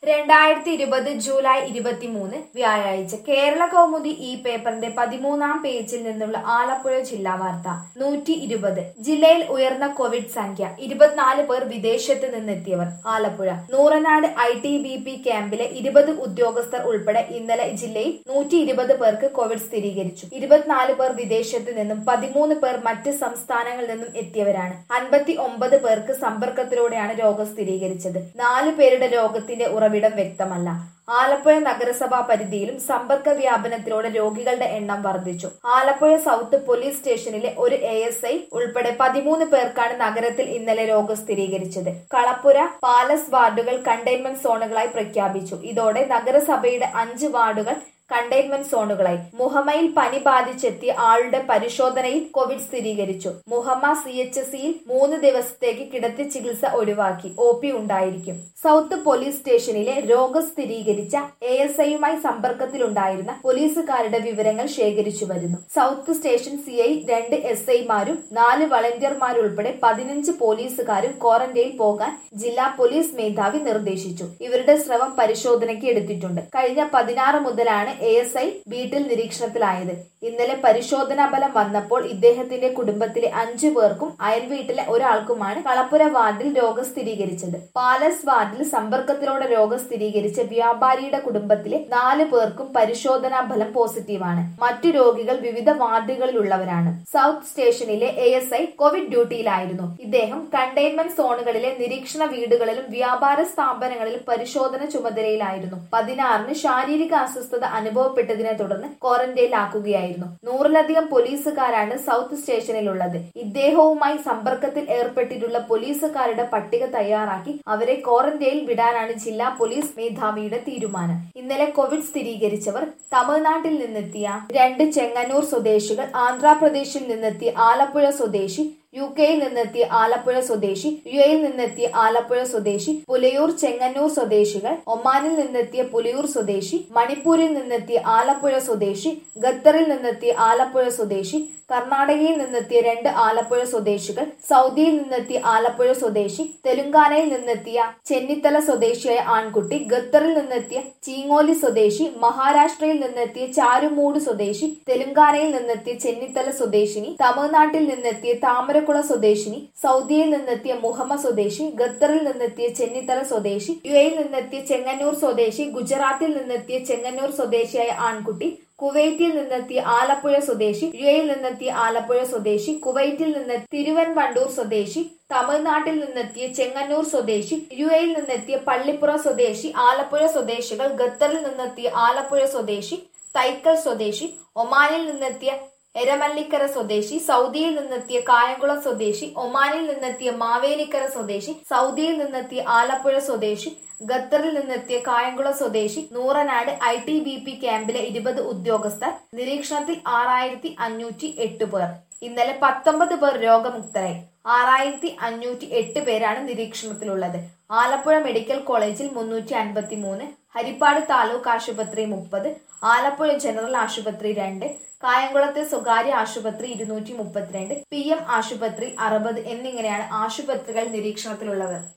രണ്ടായിരത്തി ഇരുപത് ജൂലൈ ഇരുപത്തിമൂന്ന് വ്യാഴാഴ്ച കേരള കൗമുദി ഈ പേപ്പറിന്റെ പതിമൂന്നാം പേജിൽ നിന്നുള്ള ആലപ്പുഴ ജില്ലാ വാർത്ത നൂറ്റി ഇരുപത് ജില്ലയിൽ ഉയർന്ന കോവിഡ് സംഖ്യ ഇരുപത്തിനാല് പേർ വിദേശത്ത് നിന്നെത്തിയവർ Alappuzha Nooranad I T B P ക്യാമ്പിലെ ഇരുപത് ഉദ്യോഗസ്ഥർ ഉൾപ്പെടെ ഇന്നലെ ജില്ലയിൽ നൂറ്റി ഇരുപത് പേർക്ക് കോവിഡ് സ്ഥിരീകരിച്ചു ഇരുപത്തിനാല് പേർ വിദേശത്ത് നിന്നും പതിമൂന്ന് പേർ മറ്റ് സംസ്ഥാനങ്ങളിൽ നിന്നും എത്തിയവരാണ് അൻപത്തി ഒമ്പത് പേർക്ക് സമ്പർക്കത്തിലൂടെയാണ് രോഗം സ്ഥിരീകരിച്ചത് നാല് പേരുടെ രോഗത്തിന്റെ ഉറവിടം വ്യക്തമല്ല ആലപ്പുഴ നഗരസഭാ പരിധിയിലും സമ്പർക്ക വ്യാപനത്തിലൂടെ രോഗികളുടെ എണ്ണം വർദ്ധിച്ചു ആലപ്പുഴ സൗത്ത് പോലീസ് സ്റ്റേഷനിലെ ഒരു എ എസ് ഐ ഉൾപ്പെടെ പതിമൂന്ന് പേർക്കാണ് നഗരത്തിൽ ഇന്നലെ രോഗം സ്ഥിരീകരിച്ചത് കളപ്പുര പാലസ് വാർഡുകൾ കണ്ടെയ്ൻമെന്റ് സോണുകളായി പ്രഖ്യാപിച്ചു ഇതോടെ നഗരസഭയുടെ അഞ്ച് വാർഡുകൾ കണ്ടെയ്ൻമെന്റ് സോണുകളായി മുഹമ്മയിൽ പനി ബാധിച്ചെത്തിയ ആളുടെ പരിശോധനയിൽ കോവിഡ് സ്ഥിരീകരിച്ചു മുഹമ്മ സി എച്ച് എസ് സിയിൽ മൂന്ന് ദിവസത്തേക്ക് കിടത്തി ചികിത്സ ഒഴിവാക്കി ഒ പി ഉണ്ടായിരിക്കും സൗത്ത് പോലീസ് സ്റ്റേഷനിലെ രോഗം സ്ഥിരീകരിച്ച എ എസ് ഐയുമായി സമ്പർക്കത്തിലുണ്ടായിരുന്ന പോലീസുകാരുടെ വിവരങ്ങൾ ശേഖരിച്ചു വരുന്നു സൗത്ത് സ്റ്റേഷൻ സി ഐ രണ്ട് എസ് ഐമാരും നാല് വളണ്ടിയർമാരുൾപ്പെടെ പതിനഞ്ച് പോലീസുകാരും ക്വാറന്റൈനിൽ പോകാൻ ജില്ലാ പോലീസ് മേധാവി നിർദ്ദേശിച്ചു ഇവരുടെ സ്രവം പരിശോധനയ്ക്ക് എടുത്തിട്ടുണ്ട് കഴിഞ്ഞ പതിനാറ് മുതലാണ് എ എസ് ഐ വീട്ടിൽ നിരീക്ഷണത്തിലായത് ഇന്നലെ പരിശോധനാ ഫലം വന്നപ്പോൾ ഇദ്ദേഹത്തിന്റെ കുടുംബത്തിലെ അഞ്ചു പേർക്കും അയൽവീട്ടിലെ ഒരാൾക്കുമാണ് കളപ്പുര വാർഡിൽ രോഗം സ്ഥിരീകരിച്ചത് പാലസ് വാർഡിൽ സമ്പർക്കത്തിലൂടെ രോഗം സ്ഥിരീകരിച്ച വ്യാപാരിയുടെ കുടുംബത്തിലെ നാല് പേർക്കും പരിശോധനാ ഫലം പോസിറ്റീവാണ് മറ്റു രോഗികൾ വിവിധ വാർഡുകളിലുള്ളവരാണ് സൗത്ത് സ്റ്റേഷനിലെ എ എസ് ഐ കോവിഡ് ഡ്യൂട്ടിയിലായിരുന്നു ഇദ്ദേഹം കണ്ടെയ്ൻമെന്റ് സോണുകളിലെ നിരീക്ഷണ വീടുകളിലും വ്യാപാര സ്ഥാപനങ്ങളിലും പരിശോധന ചുമതലയിലായിരുന്നു പതിനാറിന് ശാരീരിക അസ്വസ്ഥത അനുഭവപ്പെട്ടതിനെ തുടർന്ന് ക്വാറന്റൈനിലാക്കുകയായിരുന്നു നൂറിലധികം പോലീസുകാരാണ് സൗത്ത് സ്റ്റേഷനിലുള്ളത് ഇദ്ദേഹവുമായി സമ്പർക്കത്തിൽ ഏർപ്പെട്ടിട്ടുള്ള പോലീസുകാരുടെ പട്ടിക തയ്യാറാക്കി അവരെ ക്വാറന്റൈനിൽ വിടാനാണ് ജില്ലാ പോലീസ് മേധാവിയുടെ തീരുമാനം ഇന്നലെ കോവിഡ് സ്ഥിരീകരിച്ചവർ തമിഴ്നാട്ടിൽ നിന്നെത്തിയ രണ്ട് ചെങ്ങന്നൂർ സ്വദേശികൾ ആന്ധ്രാപ്രദേശിൽ നിന്നെത്തിയ ആലപ്പുഴ സ്വദേശി യു കെയിൽ നിന്നെത്തിയ ആലപ്പുഴ സ്വദേശി യു എയിൽ നിന്നെത്തിയ ആലപ്പുഴ സ്വദേശി പുലയൂർ ചെങ്ങന്നൂർ സ്വദേശികൾ ഒമാനിൽ നിന്നെത്തിയ പുലയൂർ സ്വദേശി മണിപ്പൂരിൽ നിന്നെത്തിയ ആലപ്പുഴ സ്വദേശി ഖത്തറിൽ നിന്നെത്തിയ ആലപ്പുഴ സ്വദേശി കർണാടകയിൽ നിന്നെത്തിയ രണ്ട് ആലപ്പുഴ സ്വദേശികൾ സൗദിയിൽ നിന്നെത്തിയ ആലപ്പുഴ സ്വദേശി തെലുങ്കാനയിൽ നിന്നെത്തിയ ചെന്നിത്തല സ്വദേശിയായ ആൺകുട്ടി ഖത്തറിൽ നിന്നെത്തിയ ചീങ്ങോലി സ്വദേശി മഹാരാഷ്ട്രയിൽ നിന്നെത്തിയ ചാരുമൂട് സ്വദേശി തെലുങ്കാനയിൽ നിന്നെത്തിയ ചെന്നിത്തല സ്വദേശിനി തമിഴ്നാട്ടിൽ നിന്നെത്തിയ താമരക്കുള സ്വദേശിനി സൗദിയിൽ നിന്നെത്തിയ മുഹമ്മ സ്വദേശി ഖത്തറിൽ നിന്നെത്തിയ ചെന്നിത്തല സ്വദേശി യു എയിൽ നിന്നെത്തിയ ചെങ്ങന്നൂർ സ്വദേശി ഗുജറാത്തിൽ നിന്നെത്തിയ ചെങ്ങന്നൂർ സ്വദേശിയായ ആൺകുട്ടി കുവൈറ്റിൽ നിന്നെത്തിയ ആലപ്പുഴ സ്വദേശി യു എയിൽ നിന്നെത്തിയ ആലപ്പുഴ സ്വദേശി കുവൈറ്റിൽ നിന്ന് തിരുവൻവണ്ടൂർ സ്വദേശി തമിഴ്നാട്ടിൽ നിന്നെത്തിയ ചെങ്ങന്നൂർ സ്വദേശി യു എയിൽ നിന്നെത്തിയ പള്ളിപ്പുറ സ്വദേശി ആലപ്പുഴ സ്വദേശികൾ ഖത്തറിൽ നിന്നെത്തിയ ആലപ്പുഴ സ്വദേശി തൈക്കൽ സ്വദേശി ഒമാനിൽ നിന്നെത്തിയ എരമല്ലിക്കര സ്വദേശി സൗദിയിൽ നിന്നെത്തിയ കായംകുളം സ്വദേശി ഒമാനിൽ നിന്നെത്തിയ മാവേലിക്കര സ്വദേശി സൗദിയിൽ നിന്നെത്തിയ ആലപ്പുഴ സ്വദേശി ഖത്തറിൽ നിന്നെത്തിയ കായംകുളം സ്വദേശി Nooranad I T B P ക്യാമ്പിലെ ഇരുപത് ഉദ്യോഗസ്ഥർ നിരീക്ഷണത്തിൽ ആറായിരത്തി അഞ്ഞൂറ്റി എട്ട് പേർ ഇന്നലെ പത്തൊമ്പത് പേർ രോഗമുക്തരായി ആറായിരത്തി അഞ്ഞൂറ്റി എട്ട് പേരാണ് നിരീക്ഷണത്തിലുള്ളത് ആലപ്പുഴ മെഡിക്കൽ കോളേജിൽ മുന്നൂറ്റി അൻപത്തി മൂന്ന് ഹരിപ്പാട് താലൂക്ക് ആശുപത്രി മുപ്പത് ആലപ്പുഴ ജനറൽ ആശുപത്രി രണ്ട് കായംകുളത്തെ സ്വകാര്യ ആശുപത്രി ഇരുന്നൂറ്റി മുപ്പത്തിരണ്ട് പി എം ആശുപത്രി അറുപത് എന്നിങ്ങനെയാണ് ആശുപത്രികൾ നിരീക്ഷണത്തിലുള്ളവർ